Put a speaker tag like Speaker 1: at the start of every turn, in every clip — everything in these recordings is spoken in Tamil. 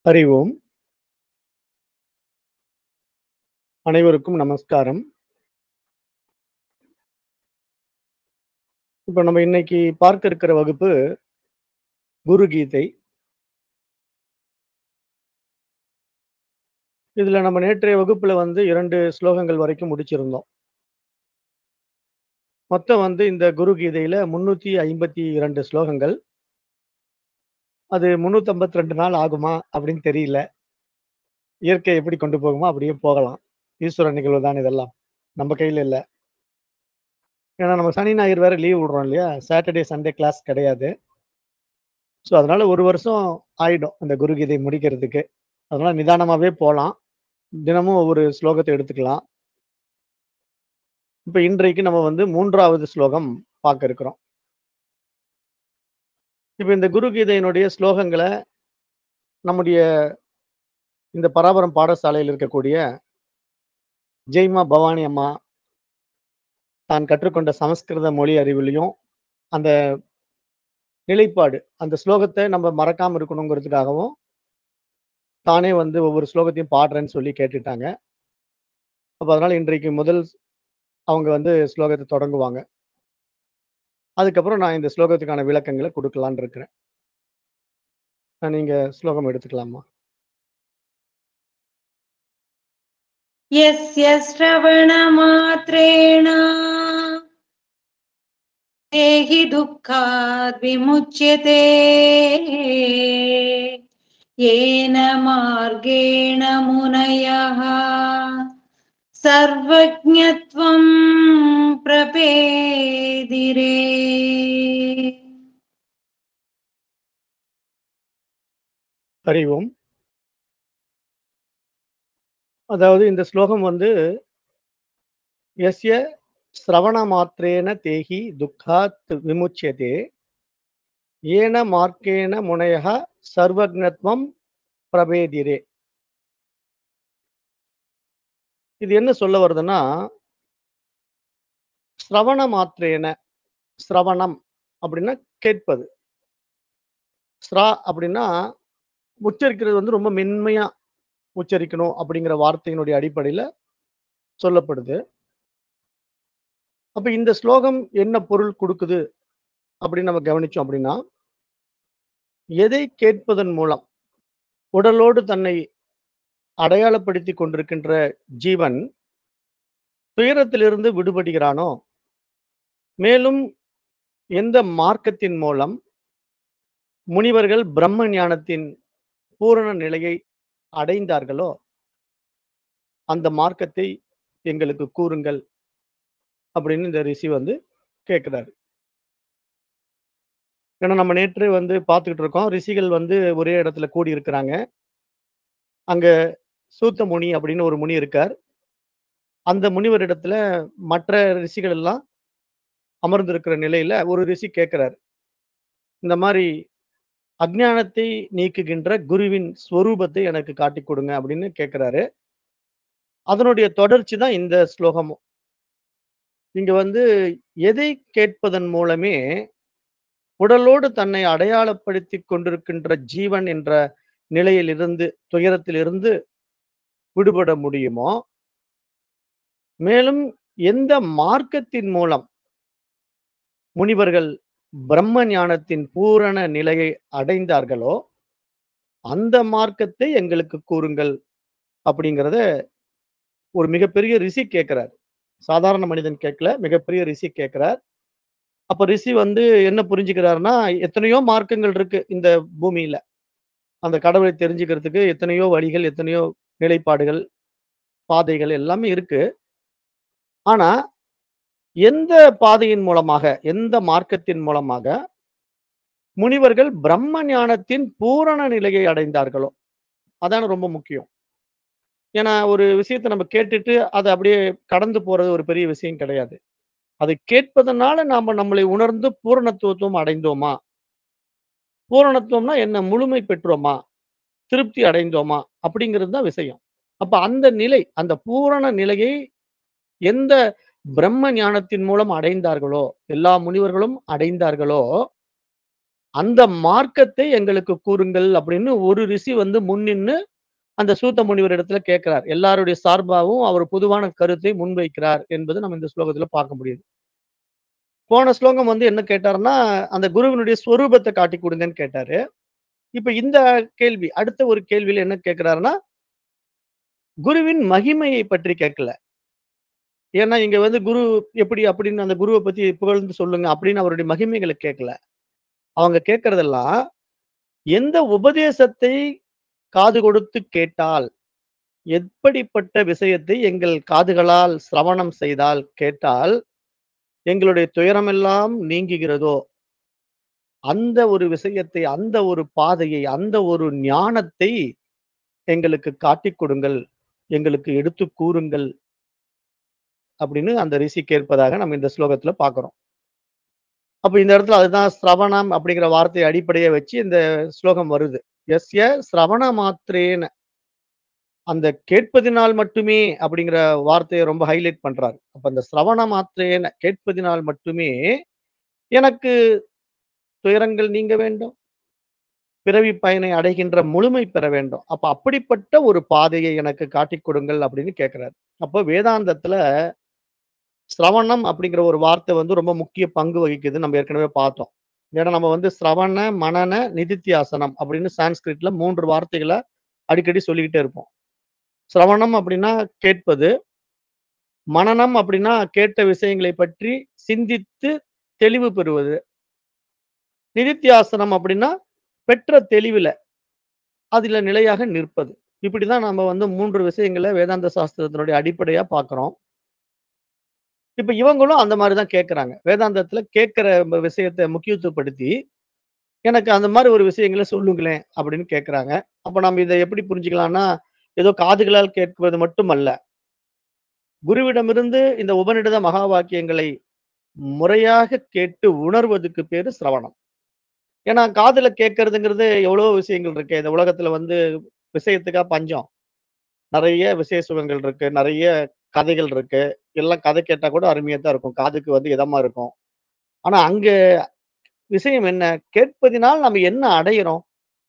Speaker 1: ஹரி ஓம். அனைவருக்கும் நமஸ்காரம். இப்ப நம்ம இன்னைக்கு பார்க்க இருக்கிற வகுப்பு குரு கீதை. இதுல நம்ம நேற்றைய வகுப்புல வந்து 2 ஸ்லோகங்கள் வரைக்கும் முடிச்சிருந்தோம். மொத்தம் வந்து இந்த குரு கீதையில 352 ஸ்லோகங்கள். அது 352 நாள் ஆகுமா அப்படின்னு தெரியல. இயற்கை எப்படி கொண்டு போகுமோ அப்படியே போகலாம். ஈஸ்வர நிகழ்வு தான் இதெல்லாம். நம்ம கையில இல்ல. ஏன்னா நம்ம சனி, ஞாயிறு வேற லீவ் விடுறோம் இல்லையா? சாட்டர்டே, சண்டே கிளாஸ் கிடையாது. ஸோ அதனால 1 வருஷம் ஆயிடும் அந்த குரு கீதை முடிக்கிறதுக்கு. அதனால நிதானமாவே போலாம். தினமும் ஒவ்வொரு ஸ்லோகத்த எடுத்துக்கலாம். இப்ப இன்றைக்கு நம்ம வந்து 3வது ஸ்லோகம் பார்க்க இருக்கிறோம். இப்ப இந்த குரு கீதையினுடைய ஸ்லோகங்கள நம்முடைய இந்த பராபரம் பாடசாலையில் இருக்கக்கூடிய ஜெய்மா பவானி அம்மா தான் கற்றுக்கொண்ட சமஸ்கிருத மொழி அறிவிலும், அந்த நிலைப்பாடு, அந்த ஸ்லோகத்த நம்ம மறக்காம இருக்கணுங்கிறதுக்காகவும், தானே வந்து ஒவ்வொரு ஸ்லோகத்தையும் பாடுறேன்னு சொல்லி கேட்டுட்டாங்க. அப்ப அதனால இன்றைக்கு முதல் அவங்க வந்து ஸ்லோகத்த தொடங்குவாங்க. அதுக்கப்புறம் நான் இந்த ஸ்லோகத்துக்கான விளக்கங்கள குடுக்கலான்னு இருக்கிறேன். அ நீங்க ஸ்லோகம் எடுத்துக்கலாமா?
Speaker 2: यस्य श्रवणमात्रेण देहि दुःखाद् विमुच्यते येन मार्गेण मुनयः सर्वज्ञत्वं प्रपेदिरे
Speaker 1: ஹரி ஓம். அதாவது இந்த ஸ்லோகம் வந்து "யஸ்ய ஸ்ரவண மாத்ரேன தேஹி துக்காத் விமுச்யதே, ஏன மார்க்கேன முனயः சர்வக்ஞத்வம் பிரபேதிரே." இது என்ன சொல்ல வருதுன்னா ஸ்ரவண மாத்ரேன ஸ்ரவணம் அப்படின்னா கேட்பது. ஸ்ரா அப்படின்னா உச்சரிக்கிறது வந்து ரொம்ப மென்மையா உச்சரிக்கணும் அப்படிங்கிற வார்த்தையினுடைய அடிப்படையில சொல்லப்படுது. அப்ப இந்த ஸ்லோகம் என்ன பொருள் குடுக்குது அப்படின்னு நம்ம கவனிச்சோம் அப்படின்னா, எதை கேட்பதன் மூலம் உடலோடு தன்னை அடையாளப்படுத்திக் கொண்டிருக்கின்ற ஜீவன் துயரத்திலிருந்து விடுபடுகிறானோ, மேலும் எந்த மார்க்கத்தின் மூலம் முனிவர்கள் பிரம்ம ஞானத்தின் பூரண நிலையை அடைந்தார்களோ, அந்த மார்க்கத்தை எங்களுக்கு கூறுங்கள் அப்படின்னு இந்த ரிஷி வந்து கேட்கிறாரு. ஏன்னா நம்ம நேற்று வந்து பார்த்துக்கிட்டு இருக்கோம். ரிஷிகள் வந்து ஒரே இடத்துல கூடியிருக்கிறாங்க. அங்க சூத்த முனி அப்படின்னு ஒரு முனி இருக்கார். அந்த முனிவரிடத்துல மற்ற ரிஷிகள் எல்லாம் அமர்ந்திருக்கிற நிலையில ஒரு ரிஷி கேட்கிறாரு. இந்த மாரி அஞ்ஞானத்தை நீக்குகின்ற குருவின் ஸ்வரூபத்தை எனக்கு காட்டிக் கொடுங்க அப்படின்னு கேட்கிறாரு. அதனுடைய தொடர்ச்சி தான் இந்த ஸ்லோகமும். இங்க வந்து எதை கேட்பதன் மூலமே உடலோடு தன்னை அடையாளப்படுத்திக் கொண்டிருக்கின்ற ஜீவன் என்ற நிலையிலிருந்து, துயரத்திலிருந்து விடுபட முடியுமோ மேலும் எந்த மார்க்கத்தின் மூலம் முனிவர்கள் பிரம்ம ஞானத்தின் பூரண நிலையை அடைந்தார்களோ, அந்த மார்க்கத்தை எங்களுக்கு கூறுங்கள் அப்படிங்கிறத ஒரு மிகப்பெரிய ரிஷி கேட்கிறார். சாதாரண மனிதன் கேட்கல. மிகப்பெரிய ரிஷி கேட்கிறார். அப்ப ரிஷி வந்து என்ன புரிஞ்சுக்கிறாருன்னா, எத்தனையோ மார்க்கங்கள் இருக்கு இந்த பூமியில. அந்த கடவுளை தெரிஞ்சுக்கிறதுக்கு எத்தனையோ வழிகள், எத்தனையோ நிலைப்பாடுகள், பாதைகள் எல்லாமே இருக்கு. ஆனா, எந்த பாதையின் மூலமாக, எந்த மார்க்கத்தின் மூலமாக முனிவர்கள் பிரம்ம ஞானத்தின் பூரண நிலையை அடைந்தார்களோ, அதான ரொம்ப முக்கியம். ஏன்னா ஒரு விஷயத்த நம்ம கேட்டுட்டு அத அப்படியே கடந்து போறது ஒரு பெரிய விஷயம் கிடையாது. அதை கேட்பதனால நாம நம்மளை உணர்ந்து பூரணத்துவத்துவம் அடைந்தோமா? பூரணத்துவம்னா என்ன? முழுமை பெற்றோமா? திருப்தி அடைந்தோமா? அப்படிங்கிறது தான் விஷயம். அப்ப அந்த நிலை, அந்த பூரண நிலையை எந்த பிரம்ம ஞானத்தின் மூலம் அடைந்தார்களோ, எல்லா முனிவர்களும் அடைந்தார்களோ, அந்த மார்க்கத்தை எங்களுக்கு கூறுங்கள் அப்படின்னு ஒரு ரிஷி வந்து முன்னின்னு அந்த சூத்த முனிவர் இடத்துல கேட்கிறார் எல்லாருடைய சார்பாகவும் அவர் பொதுவான கருத்தை முன்வைக்கிறார் என்பது நம்ம இந்த ஸ்லோகத்துல பார்க்க முடியுது போன ஸ்லோகம் வந்து என்ன கேட்டாருன்னா அந்த குருவினுடைய ஸ்வரூபத்தை காட்டி கொடுங்கன்னு கேட்டாரு இப்ப இந்த கேள்வி அடுத்த ஒரு கேள்வியில என்ன கேட்கிறாருன்னா குருவின் மகிமையை பற்றி கேட்கல ஏன்னா இங்க வந்து குரு எப்படி அப்படின்னு அந்த குருவை பத்தி புகழ்ந்து சொல்லுங்க அப்படின்னு அவருடைய மகிமைகளை கேட்கல அவங்க கேட்கறதெல்லாம் எந்த உபதேசத்தை காது கொடுத்து கேட்டால் எப்படிப்பட்ட விஷயத்தை எங்கள் காதுகளால் சிரவணம் செய்தால் கேட்டால் எங்களுடைய துயரமெல்லாம் நீங்குகிறதோ அந்த ஒரு விஷயத்தை அந்த ஒரு பாதையை அந்த ஒரு ஞானத்தை எங்களுக்கு காட்டிக் கொடுங்கள் எங்களுக்கு எடுத்து கூறுங்கள் அப்படின்னு அந்த ரிஷி கேட்பதாக நம்ம இந்த ஸ்லோகத்துல பார்க்கிறோம் அப்ப இந்த இடத்துல அதுதான் சிரவணம் அப்படிங்கிற வார்த்தையை அடிப்படையை வச்சு இந்த ஸ்லோகம் வருது எஸ்ய சிரவண மாத்திரேன அந்த கேட்பதினால் மட்டுமே அப்படிங்கிற வார்த்தையை ரொம்ப ஹைலைட் பண்றாரு அப்ப அந்த சிரவண மாத்திரேன கேட்பதினால் மட்டுமே எனக்கு துயரங்கள் நீங்க வேண்டும் பிறவி பயனை அடைகின்ற முழுமை பெற வேண்டும் அப்ப அப்படிப்பட்ட ஒரு பாதையை எனக்கு காட்டிக் கொடுங்கள் அப்படின்னு கேட்கிறாரு அப்போ வேதாந்தத்துல சிரவணம் அப்படிங்கிற ஒரு வார்த்தை வந்து ரொம்ப முக்கிய பங்கு வகிக்குது நம்ம ஏற்கனவே பார்த்தோம் ஏன்னா நம்ம வந்து சிரவண மனன நிதித்தியாசனம் அப்படின்னு சான்ஸ்கிரிட்ல மூன்று வார்த்தைகளை அடிக்கடி சொல்லிக்கிட்டே இருப்போம் சிரவணம் அப்படின்னா கேட்பது மனனம் அப்படின்னா கேட்ட விஷயங்களை பற்றி சிந்தித்து தெளிவு பெறுவது நிதித்தியாசனம் அப்படின்னா பெற்ற தெளிவுல அதுல நிலையாக நிற்பது இப்படிதான் நம்ம வந்து மூன்று விஷயங்களை வேதாந்த சாஸ்திரத்தினுடைய அடிப்படையா பார்க்கிறோம் இப்ப இவங்களும் அந்த மாதிரிதான் கேட்கறாங்க வேதாந்தத்துல கேட்கிற விஷயத்தை முக்கியத்துவப்படுத்தி எனக்கு அந்த மாதிரி ஒரு விஷயங்களை சொல்லுங்களேன் அப்படின்னு கேட்கறாங்க அப்ப நம்ம இதை எப்படி புரிஞ்சுக்கலாம்னா ஏதோ காதுகளால் கேட்பது மட்டுமல்ல குருவிடமிருந்து இந்த உபநிடத மகா வாக்கியங்களை முறையாக கேட்டு உணர்வதுக்கு பேரு சிரவணம் ஏன்னா காதுல கேட்கறதுங்கிறது எவ்வளவோ விஷயங்கள் இருக்கு இந்த உலகத்துல வந்து விஷயத்துக்கா பஞ்சம் நிறைய விசேஷ சுகங்கள் இருக்கு நிறைய கதைகள் இருக்கு எல்லாம் கதை கேட்டா கூட அருமையா தான் இருக்கும் காதுக்கு வந்து இதமா இருக்கும் ஆனா அங்க விஷயம் என்ன கேட்பதினால் நம்ம என்ன அடையிறோம்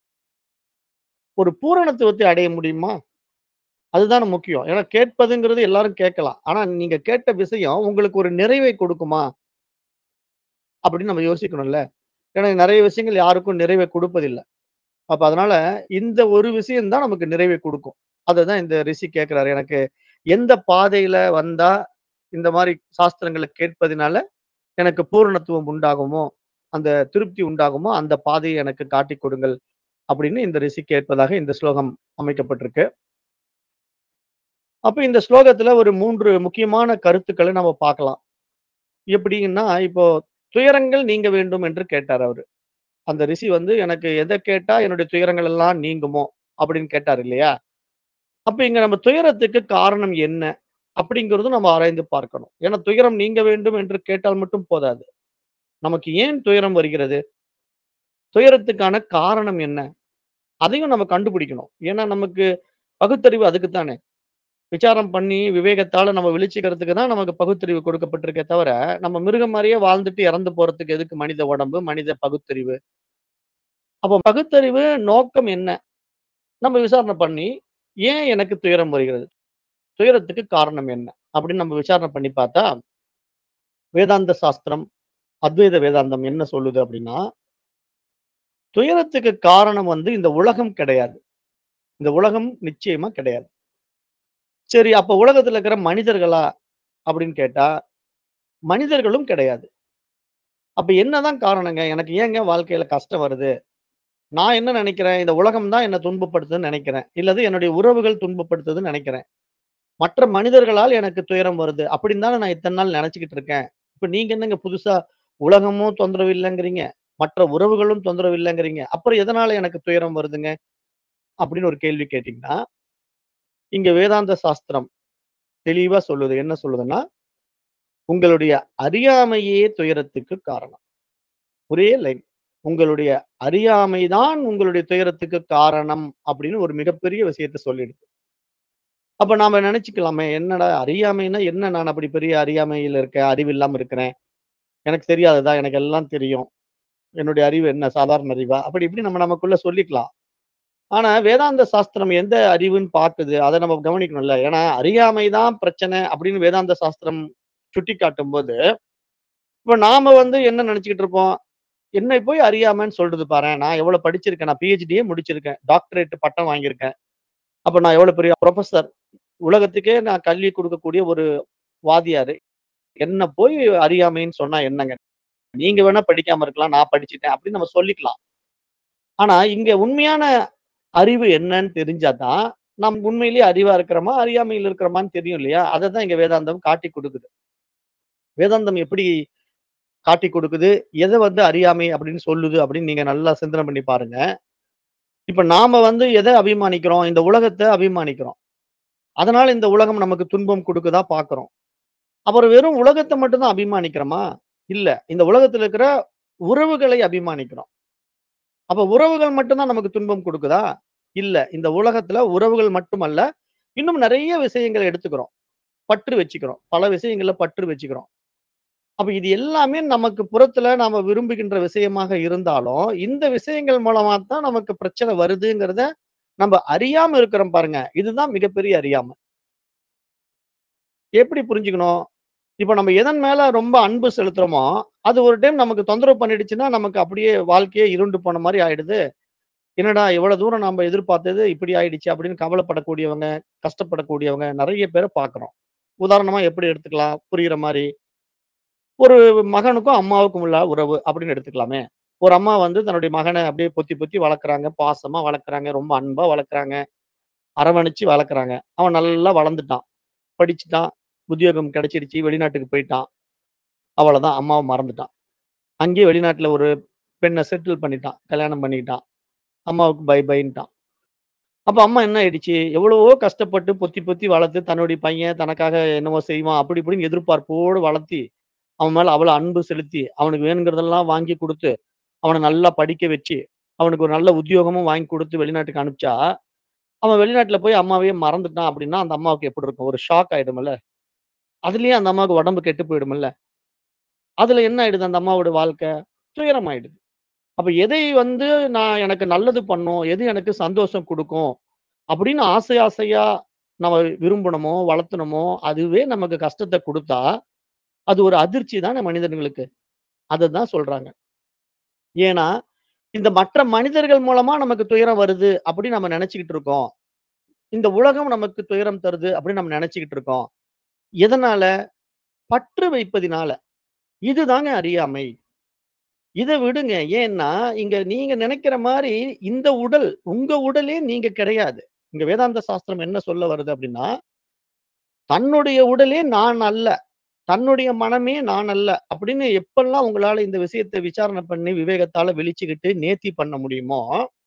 Speaker 1: ஒரு பூரணத்துவத்தை அடைய முடியுமா அதுதான் முக்கியம் ஏன்னா கேட்பதுங்கிறது எல்லாரும் கேட்கலாம் ஆனா நீங்க கேட்ட விஷயம் உங்களுக்கு ஒரு நிறைவை கொடுக்குமா அப்படின்னு நம்ம யோசிக்கணும்ல ஏன்னா நிறைய விஷயங்கள் யாருக்கும் நிறைவை கொடுப்பதில்லை அப்ப அதனால இந்த ஒரு விஷயம் தான் நமக்கு நிறைவை கொடுக்கும் அதுதான் இந்த ரிஷி கேட்கிறாரு எனக்கு எந்த பாதையில வந்தா இந்த மாதிரி சாஸ்திரங்களை கேட்பதினால எனக்கு பூரணத்துவம் உண்டாகுமோ அந்த திருப்தி உண்டாகுமோ அந்த பாதையை எனக்கு காட்டிக் கொடுங்கள் அப்படின்னு இந்த ரிஷி கேட்பதாக இந்த ஸ்லோகம் அமைக்கப்பட்டிருக்கு அப்ப இந்த ஸ்லோகத்துல ஒரு மூன்று முக்கியமான கருத்துக்களை நம்ம பார்க்கலாம் எப்படின்னா இப்போ துயரங்கள் நீங்க வேண்டும் என்று கேட்டார் அவரு அந்த ரிஷி வந்து எனக்கு எதை கேட்டா என்னுடைய துயரங்கள் எல்லாம் நீங்குமோ அப்படின்னு கேட்டார் இல்லையா அப்ப இங்க நம்ம துயரத்துக்கு காரணம் என்ன அப்படிங்கிறதும் நம்ம ஆராய்ந்து பார்க்கணும் ஏன்னா துயரம் நீங்க வேண்டும் என்று கேட்டால் மட்டும் போதாது நமக்கு ஏன் துயரம் வருகிறது துயரத்துக்கான காரணம் என்ன அதையும் நம்ம கண்டுபிடிக்கணும் ஏன்னா நமக்கு பகுத்தறிவு அதுக்குத்தானே விசாரம் பண்ணி விவேகத்தால நம்ம விழிச்சிக்கிறதுக்கு தான் நமக்கு பகுத்தறிவு கொடுக்கப்பட்டிருக்கே தவிர நம்ம மிருகம் மாதிரியே வாழ்ந்துட்டு இறந்து போறதுக்கு எதுக்கு மனித உடம்பு மனித பகுத்தறிவு அப்போ பகுத்தறிவு நோக்கம் என்ன நம்ம விசாரணை பண்ணி ஏன் எனக்கு துயரம் வருகிறது துயரத்துக்கு காரணம் என்ன அப்படின்னு நம்ம விசாரணை பண்ணி பார்த்தா வேதாந்த சாஸ்திரம் அத்வைத வேதாந்தம் என்ன சொல்லுது அப்படின்னா துயரத்துக்கு காரணம் வந்து இந்த உலகம் கிடையாது இந்த உலகம் நிச்சயமா கிடையாது சரி அப்ப உலகத்துல இருக்கிற மனிதர்களா அப்படின்னு கேட்டா மனிதர்களும் கிடையாது அப்ப என்னதான் காரணங்க எனக்கு ஏங்க வாழ்க்கையில கஷ்டம் வருது நான் என்ன நினைக்கிறேன் இந்த உலகம் தான் என்ன துன்பப்படுத்துதுன்னு நினைக்கிறேன் இல்லது என்னுடைய உறவுகள் துன்பப்படுத்துதுன்னு நினைக்கிறேன் மற்ற மனிதர்களால் எனக்கு துயரம் வருது அப்படின்னு தானே நான் இத்தனை நாள் நினைச்சுக்கிட்டு இருக்கேன் இப்ப நீங்க என்னங்க புதுசா உலகமும் தொந்தரவு இல்லைங்கிறீங்க மற்ற உறவுகளும் தொந்தரவு இல்லைங்கிறீங்க அப்புறம் எதனால எனக்கு துயரம் வருதுங்க அப்படின்னு ஒரு கேள்வி கேட்டீங்கன்னா இங்க வேதாந்த சாஸ்திரம் தெளிவா சொல்லுது என்ன சொல்லுதுன்னா உங்களுடைய அறியாமையே துயரத்துக்கு காரணம் ஒரே லைன் உங்களுடைய அறியாமைதான் உங்களுடைய துயரத்துக்கு காரணம் அப்படின்னு ஒரு மிகப்பெரிய விஷயத்த சொல்லிடுது அப்ப நாம நினைச்சுக்கலாமே என்னடா அறியாமைன்னா என்ன நான் அப்படி பெரிய அறியாமையில் இருக்கேன் அறிவு இல்லாம இருக்கிறேன் எனக்கு தெரியாததா எனக்கு எல்லாம் தெரியும் என்னுடைய அறிவு என்ன சாதாரண அறிவா அப்படி இப்படி நம்ம நமக்குள்ள சொல்லிக்கலாம் ஆனா வேதாந்த சாஸ்திரம் எந்த அறிவுன்னு பார்க்குது அதை நம்ம கவனிக்கணும்ல ஏன்னா அறியாமை தான் பிரச்சனை அப்படின்னு வேதாந்த சாஸ்திரம் சுட்டி காட்டும் போது இப்ப நாம வந்து என்ன நினைச்சுக்கிட்டு இருப்போம் என்னை போய் அறியாமன்னு சொல்றது பாரு நான் எவ்வளவு படிச்சிருக்கேன் நான் பிஹெச்டியே முடிச்சிருக்கேன் டாக்டரேட் பட்டம் வாங்கியிருக்கேன் அப்ப நான் எவ்வளவு பெரிய ப்ரொஃபசர் உலகத்துக்கே நான் கல்வி கொடுக்கக்கூடிய ஒரு வாதியாரு என்ன போய் அறியாமைன்னு சொன்னா என்னங்க நீங்க வேணா படிக்காம இருக்கலாம் நான் படிச்சுட்டேன் அப்படின்னு நம்ம சொல்லிக்கலாம் ஆனா இங்க உண்மையான அறிவு என்னன்னு தெரிஞ்சாதான் நம்ம உண்மையிலேயே அறிவா இருக்கிறோமா அறியாமையில் இருக்கிறோமான்னு தெரியும் இல்லையா அதை தான் இங்க வேதாந்தம் காட்டி கொடுக்குது வேதாந்தம் எப்படி காட்டி கொடுக்குது எதை வந்து அறியாமை அப்படின்னு சொல்லுது அப்படின்னு நீங்க நல்லா சிந்தனை பண்ணி பாருங்க இப்ப நாம வந்து எதை அபிமானிக்கிறோம் இந்த உலகத்தை அபிமானிக்கிறோம் அதனால இந்த உலகம் நமக்கு துன்பம் கொடுக்குதா பாக்குறோம் அப்புறம் வெறும் உலகத்தை மட்டும்தான் அபிமானிக்கிறோமா இல்ல இந்த உலகத்துல இருக்கிற உறவுகளை அபிமானிக்கிறோம் அப்ப உறவுகள் மட்டும்தான் நமக்கு துன்பம் கொடுக்குதா இல்ல இந்த உலகத்துல உறவுகள் மட்டுமல்ல இன்னும் நிறைய விஷயங்களை எடுத்துக்கிறோம் பற்று வச்சுக்கிறோம் பல விஷயங்கள்ல பற்று வச்சுக்கிறோம் அப்ப இது எல்லாமே நமக்கு புறத்துல நாம விரும்புகின்ற விஷயமாக இருந்தாலும் இந்த விஷயங்கள் மூலமா தான் நமக்கு பிரச்சனை வருதுங்கிறத நம்ம அறியாம இருக்கிறோம் பாருங்க இதுதான் மிகப்பெரிய அறியாமை எப்படி புரிஞ்சுக்கணும் இப்ப நம்ம எதன் மேல ரொம்ப அன்பு செலுத்துறோமோ அது ஒரு டைம் நமக்கு தொந்தரவு பண்ணிடுச்சுன்னா நமக்கு அப்படியே வாழ்க்கையே இருண்டு போன மாதிரி ஆயிடுது என்னடா இவ்வளவு தூரம் நம்ம எதிர்பார்த்தது இப்படி ஆயிடுச்சு அப்படின்னு கவலைப்படக்கூடியவங்க கஷ்டப்படக்கூடியவங்க நிறைய பேரை பார்க்கிறோம் உதாரணமா எப்படி எடுத்துக்கலாம் புரியுற மாதிரி ஒரு மகனுக்கும் அம்மாவுக்கும் உள்ள உறவு அப்படின்னு எடுத்துக்கலாமே ஒரு அம்மா வந்து தன்னுடைய மகனை அப்படியே பொத்தி பொத்தி வளர்க்குறாங்க பாசமா வளர்க்குறாங்க ரொம்ப அன்பா வளர்க்குறாங்க அரவணைச்சு வளர்க்குறாங்க அவன் நல்லா வளர்ந்துட்டான் படிச்சுட்டான் உத்தியோகம் கிடைச்சிடுச்சு வெளிநாட்டுக்கு போயிட்டான் அவ்வளவுதான் அம்மாவை மறந்துட்டான் அங்கேயே வெளிநாட்டுல ஒரு பெண்ணை செட்டில் பண்ணிட்டான் கல்யாணம் பண்ணிக்கிட்டான் அம்மாவுக்கு பை பைன்ட்டான் அப்ப அம்மா என்ன ஆயிடுச்சு எவ்வளவோ கஷ்டப்பட்டு பொத்தி பொத்தி வளர்த்து தன்னுடைய பையன் தனக்காக என்னவோ செய்வான் அப்படி இப்படின்னு எதிர்பார்ப்போடு வளர்த்தி அவன் மேல அவ்வளவு அன்பு செலுத்தி அவனுக்கு வேணுங்கிறதெல்லாம் வாங்கி கொடுத்து அவனை நல்லா படிக்க வச்சு அவனுக்கு ஒரு நல்ல உத்தியோகமும் வாங்கி கொடுத்து வெளிநாட்டுக்கு அனுப்பிச்சா அவன் வெளிநாட்டுல போய் அம்மாவையே மறந்துட்டான் அப்படின்னா அந்த அம்மாவுக்கு எப்படி இருக்கும் ஒரு ஷாக் ஆயிடும்ல அதுலயே அந்த அம்மாவுக்கு உடம்பு கெட்டு போயிடும்ல அதுல என்ன ஆயிடுது அந்த அம்மாவோட வாழ்க்கை துயரம் ஆயிடுது அப்ப எதை வந்து நான் எனக்கு நல்லது பண்ணும் எது எனக்கு சந்தோஷம் கொடுக்கும் அப்படின்னு ஆசை ஆசையா நம்ம விரும்பணுமோ வளர்த்தணுமோ அதுவே நமக்கு கஷ்டத்தை கொடுத்தா அது ஒரு அதிர்ச்சி தானே மனிதர்களுக்கு அதுதான் சொல்றாங்க ஏன்னா இந்த மற்ற மனிதர்கள் மூலமா நமக்கு துயரம் வருது அப்படின்னு நம்ம நினைச்சுக்கிட்டு இருக்கோம் இந்த உலகம் நமக்கு துயரம் தருது அப்படின்னு நம்ம நினைச்சுக்கிட்டு இருக்கோம் எதனால பற்று வைப்பதினால இதுதாங்க அறியாமை இதை விடுங்க ஏன்னா இங்க நீங்க நினைக்கிற மாதிரி இந்த உடல் உங்க உடலே நீங்க கிடையாது இங்க வேதாந்த சாஸ்திரம் என்ன சொல்ல வருது அப்படின்னா தன்னுடைய உடலே நான் அல்ல தன்னுடைய மனமே நான் அல்ல அப்படின்னு எப்பெல்லாம் உங்களால இந்த விஷயத்தை விசாரணை பண்ணி விவேகத்தால வெளிச்சுக்கிட்டு நேர்த்தி பண்ண முடியுமோ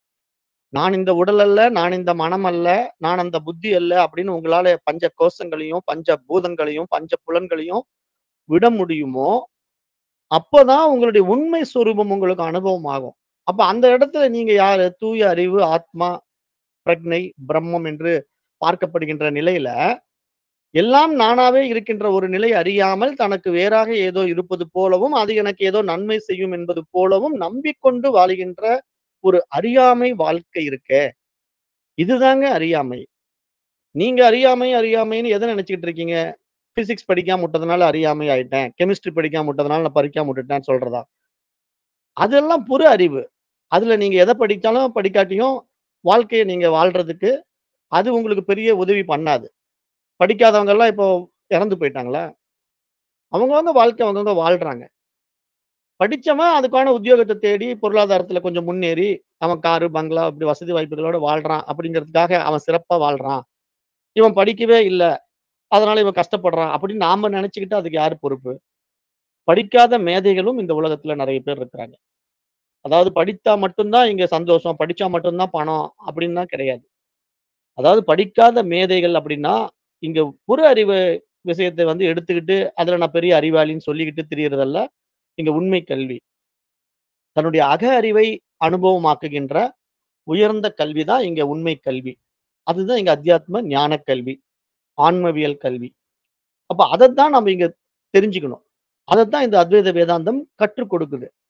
Speaker 1: நான் இந்த உடல் அல்ல நான் இந்த மனம் அல்ல நான் அந்த புத்தி அல்ல அப்படின்னு உங்களால பஞ்ச கோஷங்களையும் பஞ்ச பூதங்களையும் பஞ்ச புலன்களையும் விட முடியுமோ அப்பதான் உங்களுடைய உண்மை சுரூபம் உங்களுக்கு அனுபவம் ஆகும் அப்ப அந்த இடத்துல நீங்க யாரு தூய அறிவு ஆத்மா பிரக்னை பிரம்மம் என்று பார்க்கப்படுகின்ற நிலையில எல்லாம் நானாவே இருக்கின்ற ஒரு நிலை அறியாமல் தனக்கு வேறாக ஏதோ இருப்பது போலவும் அது எனக்கு ஏதோ நன்மை செய்யும் என்பது போலவும் நம்பிக்கொண்டு வாழுகின்ற ஒரு அறியாமை வாழ்க்கை இருக்கே இதுதாங்க அறியாமை நீங்க அறியாமை அறியாமைன்னு எதை நினைச்சுக்கிட்டு இருக்கீங்க பிசிக்ஸ் படிக்காம விட்டதுனால அறியாமை ஆயிட்டேன் கெமிஸ்ட்ரி படிக்காம விட்டதுனால நான் பறிக்காம விட்டுட்டேன்னு சொல்றதா அதெல்லாம் புற அறிவு அதுல நீங்க எதை படித்தாலும் படிக்காட்டியும் வாழ்க்கையை நீங்க வாழ்றதுக்கு அது உங்களுக்கு பெரிய உதவி பண்ணாது படிக்காதவங்க எல்லாம் இப்போ இறந்து போயிட்டாங்களா அவங்கவங்க வாழ்க்கை அவங்கவங்க வாழ்றாங்க படிச்சவன் அதுக்கான உத்தியோகத்தை தேடி பொருளாதாரத்துல கொஞ்சம் முன்னேறி அவன் காரு பங்களா அப்படி வசதி வாய்ப்புகளோட வாழ்றான் அப்படிங்கிறதுக்காக அவன் சிறப்பா வாழ்றான் இவன் படிக்கவே இல்லை அதனால இவன் கஷ்டப்படுறான் அப்படின்னு நாம நினைச்சுக்கிட்டு அதுக்கு யாரு பொறுப்பு படிக்காத மேதைகளும் இந்த உலகத்துல நிறைய பேர் இருக்கிறாங்க அதாவது படித்தா மட்டும்தான் இங்க சந்தோஷம் படிச்சா மட்டும்தான் பணம் அப்படின்னு தான் கிடையாது அதாவது படிக்காத மேதைகள் அப்படின்னா இங்க புற அறிவு விஷயத்தை வந்து எடுத்துக்கிட்டு அதுல நான் பெரிய அறிவாளின்னு சொல்லிக்கிட்டு திரியறதல்ல இங்க உண்மை கல்வி தன்னுடைய அக அறிவை அனுபவமாக்குகின்ற உயர்ந்த கல்வி தான் இங்க உண்மை கல்வி அதுதான் இங்க அத்தியாத்ம ஞான கல்வி ஆன்மவியல் கல்வி அப்ப அதைத்தான் நம்ம இங்க தெரிஞ்சுக்கணும் அதைத்தான் இந்த அத்வைத வேதாந்தம் கற்றுக் கொடுக்குது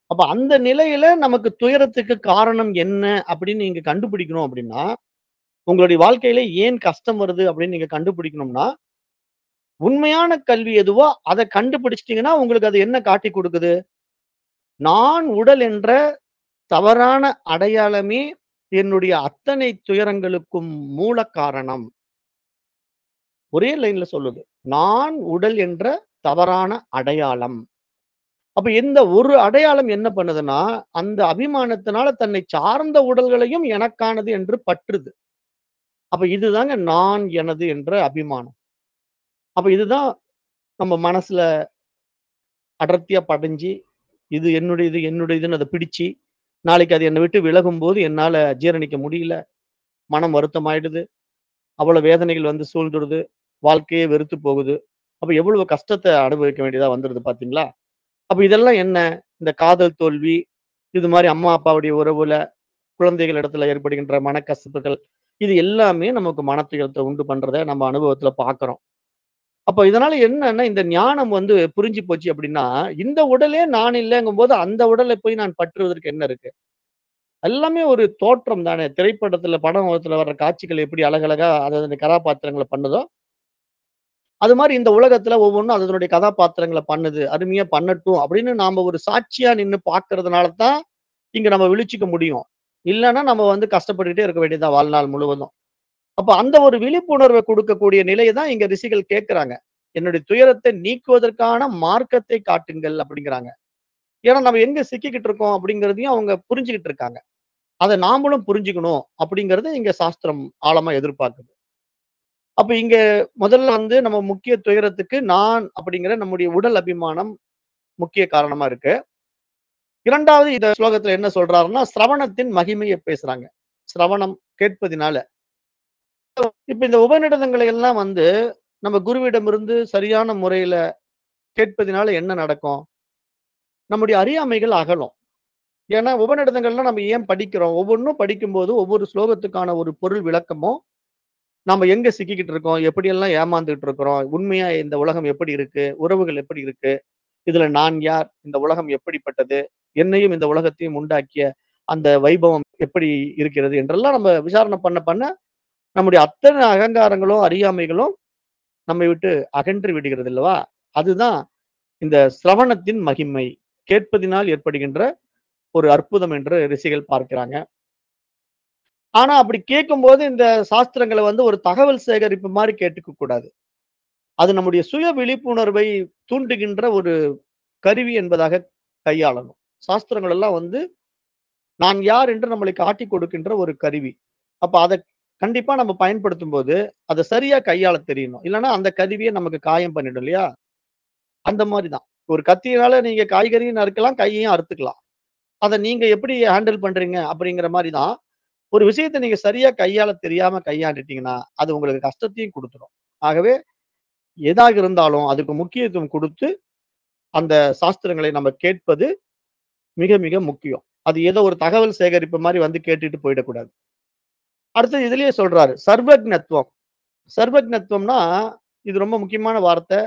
Speaker 1: அப்ப அந்த நிலையில நமக்கு துயரத்துக்கு காரணம் என்ன அப்படின்னு நீங்க கண்டுபிடிக்கணும் அப்படின்னா, உங்களுடைய வாழ்க்கையில ஏன் கஷ்டம் வருது அப்படின்னு நீங்க கண்டுபிடிக்கணும்னா, உண்மையான கல்வி எதுவோ அத கண்டுபிடிச்சிட்டீங்கன்னா, உங்களுக்கு அது என்ன காட்டிக் குடுக்குது? நான் உடல் என்ற தவறான அடையாளமே என்னுடைய அத்தனை துயரங்களுக்கும் மூல காரணம். ஒரே லைன்ல சொல்லுது. நான் உடல் என்ற தவறான அடையாளம். அப்ப இந்த ஒரு அடையாளம் என்ன பண்ணுதுன்னா, அந்த அபிமானத்தினால தன்னை சார்ந்த உடல்களையும் எனக்கானது என்று பற்றுது. அப்ப இதுதாங்க நான், எனது என்ற அபிமானம். அப்ப இதுதான் நம்ம மனசுல அடர்த்தியா படிஞ்சு, இது என்னுடையது, என்னுடையதுன்னு அத பிடிச்சு, நாளைக்கு அது என்ன விட்டு விலகும்போது என்னால ஜீரணிக்க முடியல. மனம் வருத்தமாயிடுது. அவ்வளவு வேதனைகள் வந்து சூழ்ந்துடுது. வாழ்க்கையே வெறுத்து போகுது. அப்ப எவ்வளவு கஷ்டத்த அனுபவிக்க வேண்டியதா வந்துருது பார்த்தீங்களா? அப்ப இதெல்லாம் என்ன? இந்த காதல் தோல்வி, இது மாரி அம்மா, அப்பாவுடைய உறவுல, குழந்தைகள் இடத்துல ஏற்படுகின்ற மனக்கசப்புகள், இது எல்லாமே நமக்கு மன துயரத்த உண்டு பண்றத நம்ம அனுபவத்துல பார்க்கிறோம். அப்ப இதனால என்னன்னா, இந்த ஞானம் வந்து புரிஞ்சு போச்சு அப்படின்னா, இந்த உடலே நான் இல்லங்கும்போது, அந்த உடலை போய் நான் பற்றுவதற்கு என்ன இருக்கு? எல்லாமே ஒரு தோற்றம் தானே. திரைப்படத்துல, படத்துல வர்ற காட்சிகள் எப்படி அழகழகா அத அந்த கதாபாத்திரங்கள பண்ணுதோ அது மாரி இந்த உலகத்துல ஒவ்வொன்னும் அதனுடைய கதாபாத்திரங்கள பண்ணுது. அருமையா பண்ணட்டும் அப்படின்னு நாம ஒரு சாட்சியா நின்னு பார்க்கிறதுனால தான், இங்க நம்ம விழிச்சுக்க முடியும். இல்லன்னா நம்ம வந்து கஷ்டப்பட்டுட்டே இருக்க வேண்டியது தான் வாழ்நாள் முழுவதும். அப்ப அந்த ஒரு விழிப்புணர்வ குடுக்கக்கூடிய நிலைய தான் இங்க ரிஷிகள் கேட்கிறாங்க. என்னுடைய துயரத்தை நீக்குவதற்கான மார்க்கத்தை காட்டுங்கள் அப்படிங்கிறாங்க. ஏன்னா நம்ம எங்க சிக்கிக்கிட்டு இருக்கோம் அப்படிங்கிறதையும் அவங்க புரிஞ்சுகிட்டு இருக்காங்க. அத நாமளும் புரிஞ்சுக்கணும் அப்படிங்கிறத இங்க சாஸ்திரம் ஆழமா எதிர்பார்க்குது. அப்ப இங்க முதல்ல வந்து நம்ம முக்கிய துயரத்துக்கு நான் அப்படிங்கிற நம்முடைய உடல் அபிமானம் முக்கிய காரணமா இருக்கு. 2வது இந்த ஸ்லோகத்துல என்ன சொல்றாருன்னா, சிரவணத்தின் மகிமைய பேசுறாங்க. சிரவணம் கேட்பதினால. இப்ப இந்த உபநிடதங்களை எல்லாம் வந்து நம்ம குருவிடமிருந்து சரியான முறையில கேட்பதினால என்ன நடக்கும்? நம்முடைய அறியாமைகள் அகலும். ஏன்னா உபநிடதங்கள்லாம் நம்ம ஏன் படிக்கிறோம்? ஒவ்வொன்னும் படிக்கும்போது ஒவ்வொரு ஸ்லோகத்துக்கான ஒரு பொருள் விளக்கமும், நாம எங்க சிக்கிக்கிட்டு இருக்கோம்? எப்படியெல்லாம் ஏமாந்துட்டு இருக்கிறோம்? உண்மையா இந்த உலகம் எப்படி இருக்கு? உறவுகள் எப்படி இருக்கு? இதுல நான் யார்? இந்த உலகம் எப்படிப்பட்டது? என்னையும் இந்த உலகத்தையும் உண்டாக்கிய அந்த வைபவம் எப்படி இருக்கிறது? என்றெல்லாம் நம்ம விசாரணை பண்ண பண்ண, நம்முடைய அத்தனை அகங்காரங்களும், அறியாமைகளும் நம்மை விட்டு அகன்று விடுகிறது அல்லவா? அதுதான் இந்த சிரவணத்தின் மகிமை. கேட்பதினால் ஏற்படுகின்ற ஒரு அற்புதம் என்று ரிஷிகள் பார்க்கிறாங்க. ஆனா அப்படி கேட்கும்போது இந்த சாஸ்திரங்கள வந்து ஒரு தகவல் சேகரிப்பு மாரி கேட்டுக்க கூடாது. அது நம்முடைய சுய விழிப்புணர்வை தூண்டுகின்ற ஒரு கருவி என்பதாக கையாளணும். சாஸ்திரங்கள் எல்லாம் வந்து நான் யார் என்று நம்மளை காட்டிக் கொடுக்கின்ற ஒரு கருவி. அப்ப அத கண்டிப்பா நம்ம பயன்படுத்தும்போது, அத சரியா கையாள தெரியணும். இல்லன்னா அந்த கருவியே நமக்கு காயம் பண்ணிடும் இல்லையா? அந்த மாரி தான். ஒரு கத்தியினால நீங்க காய்கறியும் நறுக்கலாம், கையையும் அறுத்துக்கலாம். அத நீங்க எப்படி ஹேண்டில் பண்றீங்க அப்படிங்கிற மாரி தான். ஒரு விஷயத்த நீங்க சரியா கையாள தெரியாம கையாண்டுட்டீங்கன்னா, அது உங்களுக்கு கஷ்டத்தையும் குடுத்துரும். ஆகவே எதாக இருந்தாலும் அதுக்கு முக்கியத்துவம் குடுத்து, அந்த சாஸ்திரங்களை நம்ம கேட்பது மிக மிக முக்கியம். அது ஏதோ ஒரு தகவல் சேகரிப்பு மாரி வந்து கேட்டுட்டு போயிடக்கூடாது. அடுத்தது இதிலேயே சொல்றாரு. சர்வக்ஞத்துவம். சர்வக்ஞத்துவம்னா, இது ரொம்ப முக்கியமான வார்த்தை.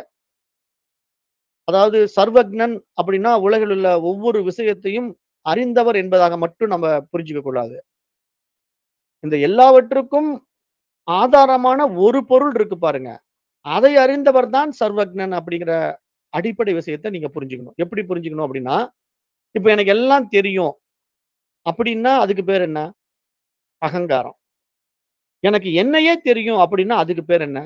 Speaker 1: அதாவது சர்வக்ஞன் அப்படின்னா, உலகில் உள்ள ஒவ்வொரு விஷயத்தையும் அறிந்தவர் என்பதாக மட்டும் நம்ம புரிஞ்சுக்க கூடாது. இந்த எல்லாவற்றுக்கும் ஆதாரமான ஒரு பொருள் இருக்கு பாருங்க. அதை அறிந்தவர் தான் சர்வக்ஞன் அப்படிங்கிற அடிப்படை விஷயத்த நீங்க புரிஞ்சுக்கணும். எப்படி புரிஞ்சுக்கணும் அப்படின்னா, இப்ப எனக்கு எல்லாம் தெரியும். அப்படின்னா அதுக்கு பேர் என்ன? அகங்காரம். எனக்கு என்னையே தெரியும் அப்படின்னா அதுக்கு பேர் என்ன?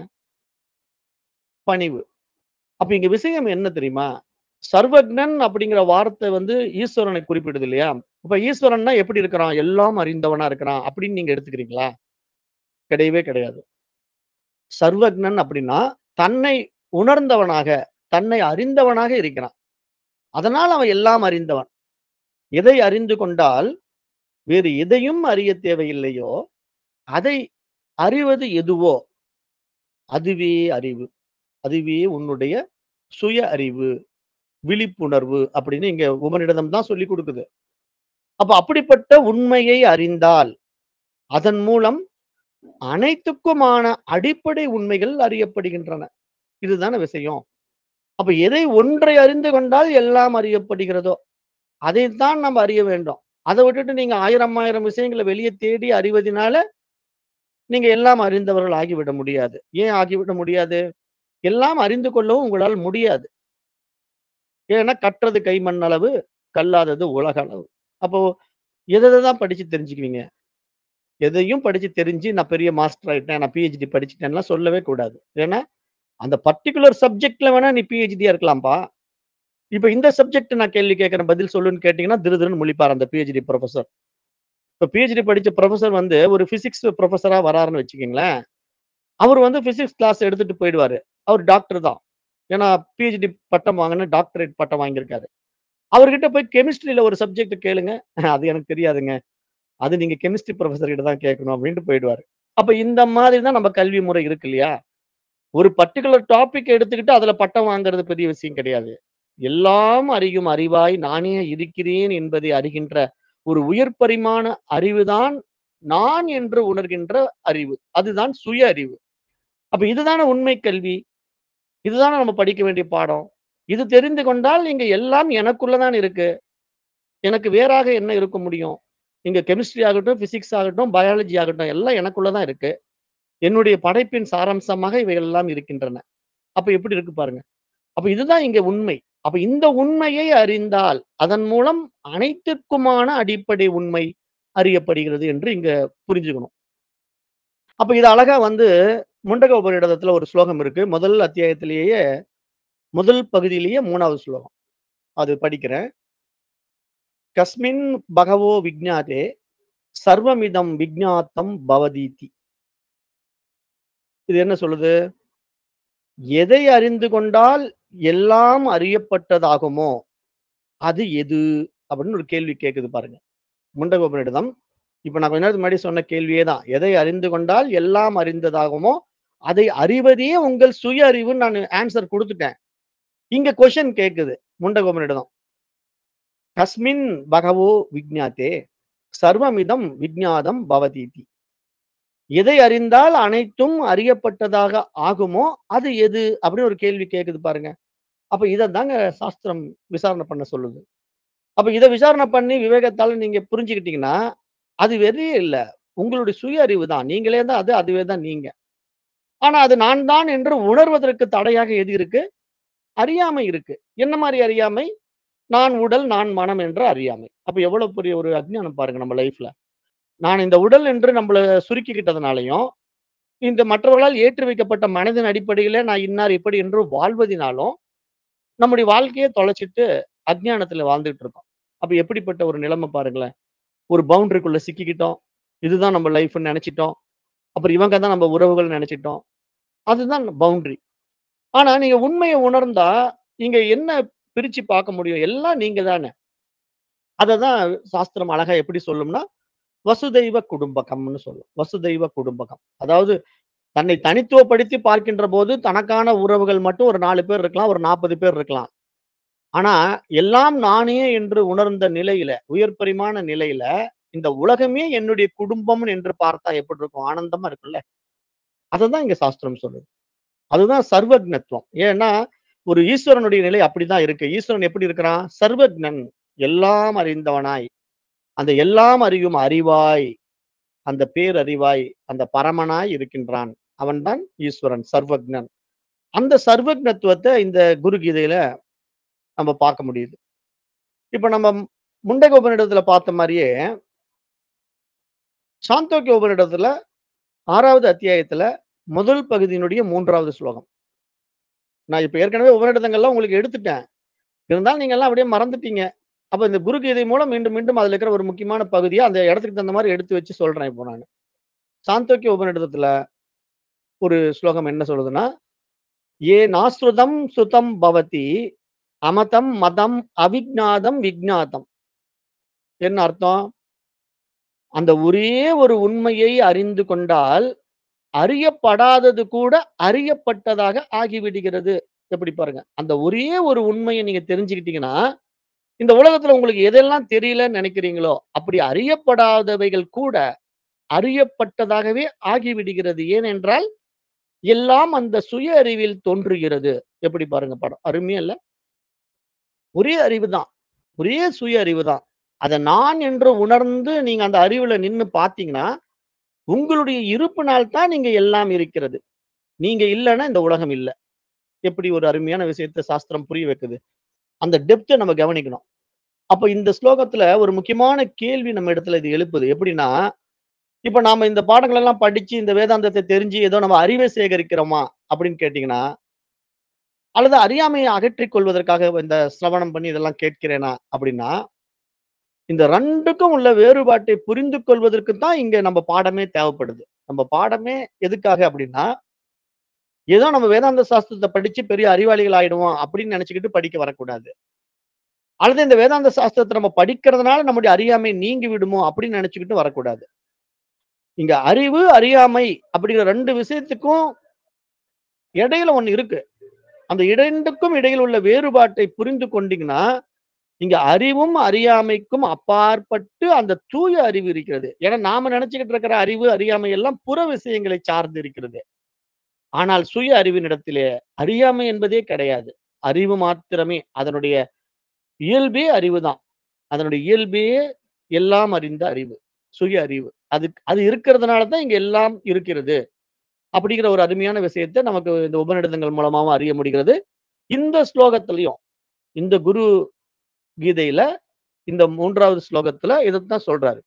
Speaker 1: பணிவு. அப்ப இங்க விஷயம் என்ன தெரியுமா? சர்வக்ஞன் அப்படிங்கிற வார்த்தை வந்து ஈஸ்வரனை குறிப்பிடுது இல்லையா? அப்ப ஈஸ்வரன்னா எப்படி இருக்கிறான்? எல்லாம் அறிந்தவனா இருக்கிறான் அப்படின்னு நீங்க எடுத்துக்கிறீங்களா? கிடையவே கிடையாது. சர்வக்ஞன் அப்படின்னா, தன்னை உணர்ந்தவனாக, தன்னை அறிந்தவனாக இருக்கிறான். அதனால் அவன் எல்லாம் அறிந்தவன். எதை அறிந்து கொண்டால், வேறு எதையும் அறிய தேவையில்லையோ, அதை அறிவது எதுவோ, அதுவே அறிவு. அதுவே உன்னுடைய சுய அறிவு, விழிப்புணர்வு அப்படின்னு இங்க உபநிடதம் தான் சொல்லிக் குடுக்குது. அப்ப அப்படிப்பட்ட உண்மையை அறிந்தால், அதன் மூலம் அனைத்துக்குமான அடிப்படை உண்மைகள் அறியப்படுகின்றன. இதுதானே விஷயம். அப்ப எதை ஒன்றை அறிந்து கொண்டால் எல்லாம் அறியப்படுகிறதோ, அதைத்தான் நம்ம அறிய வேண்டும் அதை விட்டுட்டு நீங்க ஆயிரம் ஆயிரம் விஷயங்களை வெளியே தேடி அறிவதனால நீங்க எல்லாம் அறிந்தவர்கள் ஆகிவிட முடியாது ஏன் ஆகிவிட முடியாது எல்லாம் அறிந்து கொள்ளவும் உங்களால் முடியாது ஏன்னா கற்றது கைமண் அளவு கல்லாதது உலக அளவு அப்போ எதை தான் படிச்சு தெரிஞ்சுக்குவீங்க எதையும் படிச்சு தெரிஞ்சு நான் பெரிய மாஸ்டர் ஆயிட்டேன் நான் பிஹெச்டி படிச்சுட்டேன்லாம் சொல்லவே கூடாது ஏன்னா அந்த பர்டிகுலர் சப்ஜெக்ட்ல வேணா நீ பிஹெச்டியா இருக்கலாம்ப்பா இப்ப இந்த சப்ஜெக்ட் நான் கேள்வி கேட்கறேன் பதில் சொல்லுன்னு கேட்டீங்கன்னா திரு திருன்னு முழிப்பார் அந்த பிஹெச்டி ப்ரொஃபசர் இப்ப பிஹெச்டி படிச்ச ப்ரொஃபசர் வந்து ஒரு பிசிக்ஸ் ப்ரொஃபஸரா வராருன்னு வச்சுக்கோங்களேன் அவர் வந்து பிசிக்ஸ் கிளாஸ் எடுத்துட்டு போயிடுவாரு அவர் டாக்டர் தான் ஏன்னா பிஹெச்டி பட்டம் வாங்கின டாக்டரேட் பட்டம் வாங்கியிருக்காரு அவர்கிட்ட போய் கெமிஸ்ட்ரியில ஒரு சப்ஜெக்ட் கேளுங்க அது எனக்கு தெரியாதுங்க அது நீங்க கெமிஸ்ட்ரி ப்ரொஃபசர் கிட்ட தான் கேட்கணும் அப்படின்ட்டு போயிடுவாரு அப்ப இந்த மாதிரி தான் நம்ம கல்வி முறை இருக்கு இல்லையா ஒரு பர்டிகுலர் டாபிக் எடுத்துக்கிட்டு அதுல பட்டம் வாங்குறது பெரிய விஷயம் கிடையாது எல்லாம் அறியும் அறிவாய் நானே இருக்கிறேன் என்பதை அறிகின்ற ஒரு உயர் பரிமாண அறிவுதான் நான் என்று உணர்கின்ற அறிவு அதுதான் சுய அறிவு அப்ப இதுதானே உண்மை கல்வி இதுதானே நம்ம படிக்க வேண்டிய பாடம் இது தெரிந்து கொண்டால் நீங்க எல்லாம் எனக்குள்ளதான் இருக்கு எனக்கு வேறாக என்ன இருக்க முடியும் இங்க கெமிஸ்ட்ரி ஆகட்டும் பிசிக்ஸ் ஆகட்டும் பயாலஜி ஆகட்டும் எல்லாம் எனக்குள்ளதான் இருக்கு என்னுடைய படைப்பின் சாராம்சமாக இவை எல்லாம் இருக்கின்றன அப்ப எப்படி இருக்கு பாருங்க அப்ப இதுதான் இங்க உண்மை அப்ப இந்த உண்மையை அறிந்தால் அதன் மூலம் அனைத்திற்குமான அடிப்படை உண்மை அறியப்படுகிறது என்று இங்க புரிஞ்சுக்கணும் அப்ப இது அழகா வந்து முண்டக உபநிடதத்துல ஒரு ஸ்லோகம் இருக்கு முதல் அத்தியாயத்திலேயே முதல் பகுதியிலேயே மூணாவது ஸ்லோகம் அது படிக்கிறேன் கஸ்மின் பகவோ விஜ்ஞாதே சர்வமிதம் விஜ்ஞாத்தம் பவதீதி இது என்ன சொல்லுது எதை அறிந்து கொண்டால் எல்லாம் அறியப்பட்டதாகுமோ அது எது அப்படின்னு ஒரு கேள்வி கேக்குது பாருங்க முண்டகோபனிடம் இப்ப நான் கொஞ்ச நேரத்துக்கு முன்னாடி சொன்ன கேள்வியே தான் எதை அறிந்து கொண்டால் எல்லாம் அறிந்ததாகுமோ அதை அறிவதே உங்கள் சுய அறிவுன்னு நான் ஆன்சர் கொடுத்துட்டேன் இங்க கொஸ்டின் கேக்குது முண்டகோபனிடம் கஸ்மின் பகவோ விஜ்ஞாத்தே சர்வமிதம் விஜ்ஞாதம் பவதீதி எதை அறிந்தால் அனைத்தும் அறியப்பட்டதாக ஆகுமோ அது எது அப்படின்னு ஒரு கேள்வி கேக்குது பாருங்க அப்ப இதை தாங்க சாஸ்திரம் விசாரணை பண்ண சொல்லுது அப்ப இதை விசாரணை பண்ணி விவேகத்தால நீங்க புரிஞ்சுக்கிட்டீங்கன்னா அது வெறியே இல்லை உங்களுடைய சுய அறிவு தான் நீங்களே தான் அது அதுவே தான் நீங்க ஆனா அது நான் தான் என்று உணர்வதற்கு தடையாக எது இருக்கு அறியாமை இருக்கு என்ன மாதிரி அறியாமை நான் உடல் நான் மனம் என்ற அறியாமை அப்ப எவ்வளவு பெரிய ஒரு அஜ்ஞானம் பாருங்க நம்ம லைஃப்ல நான் இந்த உடல் என்று நம்மள சுருக்கிக்கிட்டதுனாலையும் இந்த மற்றவர்களால் ஏற்றி வைக்கப்பட்ட மனதின் அடிப்படையில நான் இன்னார் இப்படி என்று வாழ்வதினாலும் நம்முடைய வாழ்க்கையை தொலைச்சிட்டு அஜ்ஞானத்துல வாழ்ந்துட்டு இருக்கோம் அப்ப எப்படிப்பட்ட ஒரு நிலைமை பாருங்களேன் ஒரு பவுண்டரிக்குள்ள சிக்கிக்கிட்டோம் இதுதான் நம்ம லைஃப்னு நினைச்சிட்டோம் அப்புறம் இவங்க தான் நம்ம உறவுகள் நினைச்சிட்டோம் அதுதான் பவுண்டரி ஆனா நீங்க உண்மையை உணர்ந்தா இங்க என்ன பிரிச்சு பார்க்க முடியும் எல்லாம் நீங்க தானே அததான் சாஸ்திரம் அழகா எப்படி சொல்லும்னா வசுதெய்வ குடும்பகம்னு சொல்லும் வசுதெய்வ குடும்பகம் அதாவது தன்னை தனித்துவப்படுத்தி பார்க்கின்ற போது தனக்கான உறவுகள் மட்டும் ஒரு நாலு பேர் இருக்கலாம் ஒரு நாற்பது பேர் இருக்கலாம் ஆனா எல்லாம் நானே என்று உணர்ந்த நிலையில உயர் பரிமாண நிலையில இந்த உலகமே என்னுடைய குடும்பம் என்று பார்த்தா எப்படி இருக்கும் ஆனந்தமா இருக்குல்ல அததான் இங்க சாஸ்திரம் சொல்லுது அதுதான் சர்வக்னத்துவம் ஏன்னா ஒரு ஈஸ்வரனுடைய நிலை அப்படிதான் இருக்கு ஈஸ்வரன் எப்படி இருக்கிறான் சர்வக்னன் எல்லாம் அறிந்தவனாய் அந்த எல்லாம் அறியும் அறிவாய் அந்த பேரறிவாய் அந்த பரமனாய் இருக்கின்றான் அவன்தான் ஈஸ்வரன் சர்வக்னன் அந்த சர்வக்னத்துவத்தை இந்த குரு கீதையில நம்ம பார்க்க முடியுது இப்ப நம்ம முண்டக உபநிடத்துல பார்த்த மாதிரியே சாந்தோக்கிய உபநிடத்துல ஆறாவது அத்தியாயத்துல முதல் பகுதியினுடைய மூன்றாவது ஸ்லோகம் நான் இப்ப ஏற்கனவே உபநிடதங்கள்லாம் உங்களுக்கு எடுத்துட்டேன் இருந்தாலும் நீங்க எல்லாம் அப்படியே மறந்துட்டீங்க அப்ப இந்த குரு கீதை மூலம் மீண்டும் மீண்டும் அதுல இருக்கிற ஒரு முக்கியமான பகுதியை அந்த இடத்துக்கு தகுந்த மாதிரி எடுத்து வச்சு சொல்றேன் இப்போ நான் சாந்தோக்கிய உபநிடதத்துல ஒரு ஸ்லோகம் என்ன சொல்லுதுன்னா ஏ நாஸ்ருதம் சுதம் பவதி அமதம் மதம் அவிக்ஞாதம் விக்ஞாதம் என்ன அர்த்தம் அந்த ஒரே ஒரு உண்மையை அறிந்து கொண்டால் அறியப்படாதது கூட அறியப்பட்டதாக ஆகிவிடுகிறது எப்படி பாருங்க அந்த ஒரே ஒரு உண்மையை நீங்க தெரிஞ்சுக்கிட்டீங்கன்னா இந்த உலகத்துல உங்களுக்கு எதெல்லாம் தெரியலன்னு நினைக்கிறீங்களோ அப்படி அறியப்படாதவைகள் கூட அறியப்பட்டதாகவே ஆகிவிடுகிறது ஏனென்றால் எல்லாம் அந்த சுய அறிவில் தோன்றுகிறது எப்படி பாருங்க படம் அருமையா இல்ல ஒரே அறிவு தான் ஒரே சுய அறிவு தான் அதை நான் என்று உணர்ந்து நீங்க அந்த அறிவுல நின்னு பார்த்தீங்கன்னா உங்களுடைய இருப்பினால் தான் நீங்க எல்லாம் இருக்கிறது நீங்க இல்லைன்னா இந்த உலகம் இல்லை எப்படி ஒரு அருமையான விஷயத்தை சாஸ்திரம் புரிய வைக்குது அந்த டெப்த்தை நம்ம கவனிக்கணும் அப்ப இந்த ஸ்லோகத்துல ஒரு முக்கியமான கேள்வி நம்ம இடத்துல இது எழுப்புது எப்படின்னா இப்ப நாம இந்த பாடங்கள் எல்லாம் படிச்சு இந்த வேதாந்தத்தை தெரிஞ்சு ஏதோ நம்ம அறிவை சேகரிக்கிறோமா அப்படின்னு கேட்டீங்கன்னா அல்லது அறியாமையை அகற்றிக் கொள்வதற்காக இந்த சிரவணம் பண்ணி இதெல்லாம் கேட்கிறேனா அப்படின்னா இந்த ரெண்டுக்கும் உள்ள வேறுபாட்டை புரிந்து கொள்வதற்கு தான் இங்க நம்ம பாடமே தேவைப்படுது நம்ம பாடமே எதுக்காக அப்படின்னா ஏதோ நம்ம வேதாந்த சாஸ்திரத்தை படிச்சு பெரிய அறிவாளிகள் ஆயிடுவோம் அப்படின்னு நினைச்சுக்கிட்டு படிக்க வரக்கூடாது அல்லது இந்த வேதாந்த சாஸ்திரத்தை நம்ம படிக்கிறதுனால நம்முடைய அறியாமை நீங்கி விடுமோ அப்படின்னு நினைச்சுக்கிட்டு வரக்கூடாது இங்க அறிவு அறியாமை அப்படிங்கிற ரெண்டு விஷயத்துக்கும் இடையில ஒண்ணு இருக்கு அந்த இரண்டுக்கும் இடையில் உள்ள வேறுபாட்டை புரிந்து கொண்டீங்கன்னா இங்க அறிவும் அறியாமைக்கும் அப்பாற்பட்டு அந்த தூய அறிவு இருக்கிறது ஏன்னா நாம நினைச்சுக்கிட்டு இருக்கிற அறிவு அறியாமை எல்லாம் புற விஷயங்களை சார்ந்து இருக்கிறது ஆனால் சுய அறிவினிடத்திலே அறியாமை என்பதே கிடையாது அறிவு மாத்திரமே அதனுடைய இயல்பே அறிவுதான் அதனுடைய இயல்பே எல்லாம் அறிந்த அறிவு சுய அறிவு அது அது இருக்கிறதுனால தான் இங்க எல்லாம் இருக்கிறது அப்படிங்கிற ஒரு அருமையான விஷயத்தை நமக்கு இந்த உபநிடதங்கள் மூலமாவும் அறிய முடிகிறது இந்த ஸ்லோகத்திலையும் இந்த குரு கீதையில இந்த மூன்றாவது ஸ்லோகத்துல இதைத்தான் சொல்றாரு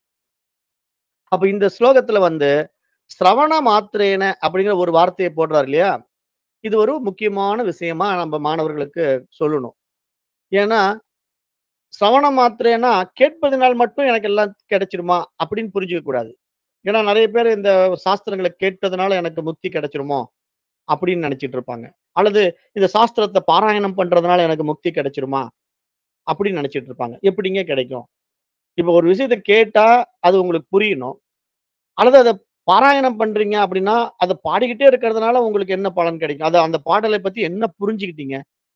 Speaker 1: அப்ப இந்த ஸ்லோகத்துல வந்து சிரவண மாத்திரேன அப்படிங்கிற ஒரு வார்த்தையை போடுறாரு இல்லையா இது ஒரு முக்கியமான விஷயமா நம்ம மாணவர்களுக்கு சொல்லணும் ஏன்னா சிரவண மாத்திரேனா கேட்பதனால் மட்டும் எனக்கு எல்லாம் கிடைச்சிருமா அப்படின்னு புரிஞ்சுக்க கூடாது ஏன்னா நிறைய பேர் இந்த சாஸ்திரங்களை கேட்பதனால எனக்கு முக்தி கிடைச்சிருமோ அப்படின்னு நினைச்சிட்டு இருப்பாங்க அல்லது இந்த சாஸ்திரத்தை பாராயணம் பண்றதுனால எனக்கு முக்தி கிடைச்சிருமா அப்படின்னு நினைச்சிட்டு இருப்பாங்க எப்படிங்க கிடைக்கும் இப்ப ஒரு விஷயத்த கேட்டா அது உங்களுக்கு புரியணும் அல்லது அதை பாராயணம் பண்றீங்க அப்படின்னா அதை பாடிக்கிட்டே இருக்கிறதுனால உங்களுக்கு என்ன பலன் கிடைக்கும் அது அந்த பாடலை பத்தி என்ன புரிஞ்சுக்கிட்டீங்க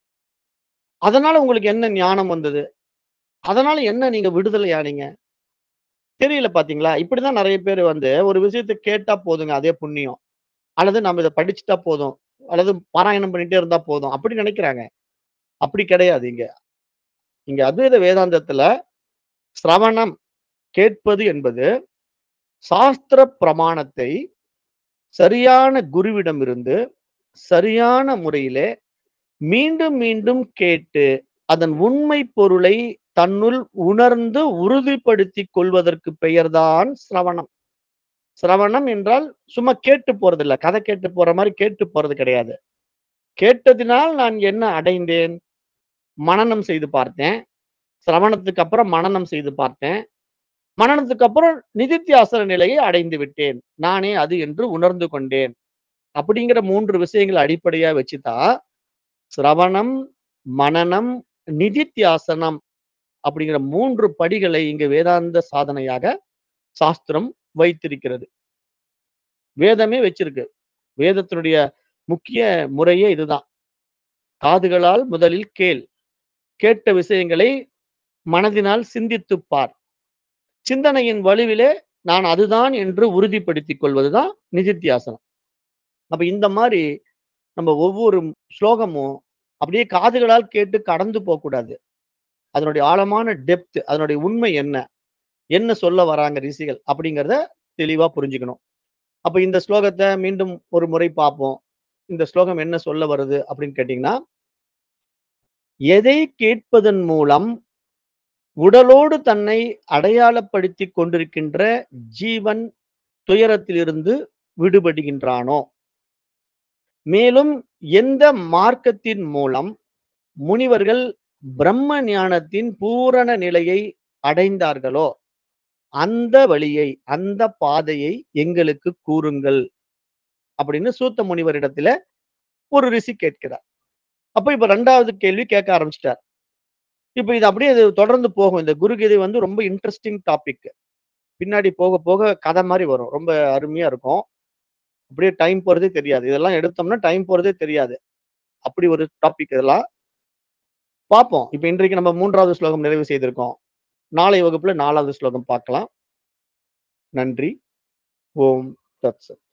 Speaker 1: அதனால உங்களுக்கு என்ன ஞானம் வந்தது அதனால என்ன நீங்க விடுதலை ஆனீங்க தெரியல பாத்தீங்களா இப்படிதான் நிறைய பேர் வந்து ஒரு விஷயத்தை கேட்டா போதுங்க அதே புண்ணியம் அல்லது நம்ம இதை படிச்சுட்டா போதும் அல்லது பாராயணம் பண்ணிட்டே இருந்தா போதும் அப்படி நினைக்கிறாங்க அப்படி கிடையாது இங்க இங்க அத்வைத வேதாந்தத்துல சிரவணம் கேட்பது என்பது சாஸ்திர பிரமாணத்தை சரியான குருவிடமிருந்து சரியான முறையிலே மீண்டும் மீண்டும் கேட்டு அதன் உண்மை பொருளை தன்னுள் உணர்ந்து உறுதிப்படுத்திக் கொள்வதற்கு பெயர்தான் சிரவணம் சிரவணம் என்றால் சும்மா கேட்டு போறது இல்ல கதை கேட்டு போற மாதிரி கேட்டு போறது கிடையாது கேட்டதினால் நான் என்ன அடைந்தேன் மனனம் செய்து பார்த்தேன் சிரவணத்துக்கு அப்புறம் மனனம் செய்து பார்த்தேன் மனனத்துக்கு அப்புறம் நிதித்தியாசன நிலையை அடைந்து விட்டேன் நானே அது என்று உணர்ந்து கொண்டேன் அப்படிங்கிற மூன்று விஷயங்களை அடிப்படையா வச்சுதான் சிரவணம் மனனம் நிதித்தியாசனம் அப்படிங்கிற மூன்று படிகளை இங்கு வேதாந்த சாதனையாக சாஸ்திரம் வைத்திருக்கிறது வேதமே வச்சிருக்கு வேதத்தினுடைய முக்கிய முறையே இதுதான் காதுகளால் முதலில் கேள் கேட்ட விஷயங்களை மனதினால் சிந்தித்துப் பார் சிந்தனையின் வலுவிலே நான் அதுதான் என்று உறுதிப்படுத்திக் கொள்வதுதான் நிதித்தியாசனம் அப்ப இந்த மாதிரி நம்ம ஒவ்வொரு ஸ்லோகமும் அப்படியே காதுகளால் கேட்டு கடந்து போகக்கூடாது அதனுடைய ஆழமான டெப்த் அதனுடைய உண்மை என்ன என்ன சொல்ல வராங்க ரிஷிகள் அப்படிங்கிறத தெளிவா புரிஞ்சுக்கணும் அப்ப இந்த ஸ்லோகத்தை மீண்டும் ஒரு முறை பார்ப்போம் இந்த ஸ்லோகம் என்ன சொல்ல வருது அப்படின்னு கேட்டீங்கன்னா எதை கேட்பதன் மூலம் உடலோடு தன்னை அடையாளப்படுத்தி கொண்டிருக்கின்ற ஜீவன் துயரத்திலிருந்து விடுபடுகின்றானோ மேலும் எந்த மார்க்கத்தின் மூலம் முனிவர்கள் பிரம்ம ஞானத்தின் பூரண நிலையை அடைந்தார்களோ அந்த வழியை அந்த பாதையை எங்களுக்கு கூறுங்கள் அப்படின்னு சூத்த முனிவரிடத்துல ஒரு ரிஷி கேட்கிறார் அப்ப இப்ப ரெண்டாவது கேள்வி கேட்க ஆரம்பிச்சிட்டார் இப்ப இது அப்படியே இது தொடர்ந்து போகும் இந்த குருகீதை வந்து ரொம்ப இன்ட்ரெஸ்டிங் டாபிக் பின்னாடி போக போக கதை மாதிரி வரும் ரொம்ப அருமையா இருக்கும் அப்படியே டைம் போறதே தெரியாது இதெல்லாம் எடுத்தோம்னா டைம் போறதே தெரியாது அப்படி ஒரு டாபிக் இதெல்லாம் பார்ப்போம் இப்ப இன்றைக்கு நம்ம மூன்றாவது ஸ்லோகம் நிறைவு செய்திருக்கோம் நாளை வகுப்புல நாலாவது ஸ்லோகம் பார்க்கலாம் நன்றி ஓம் தத்சத்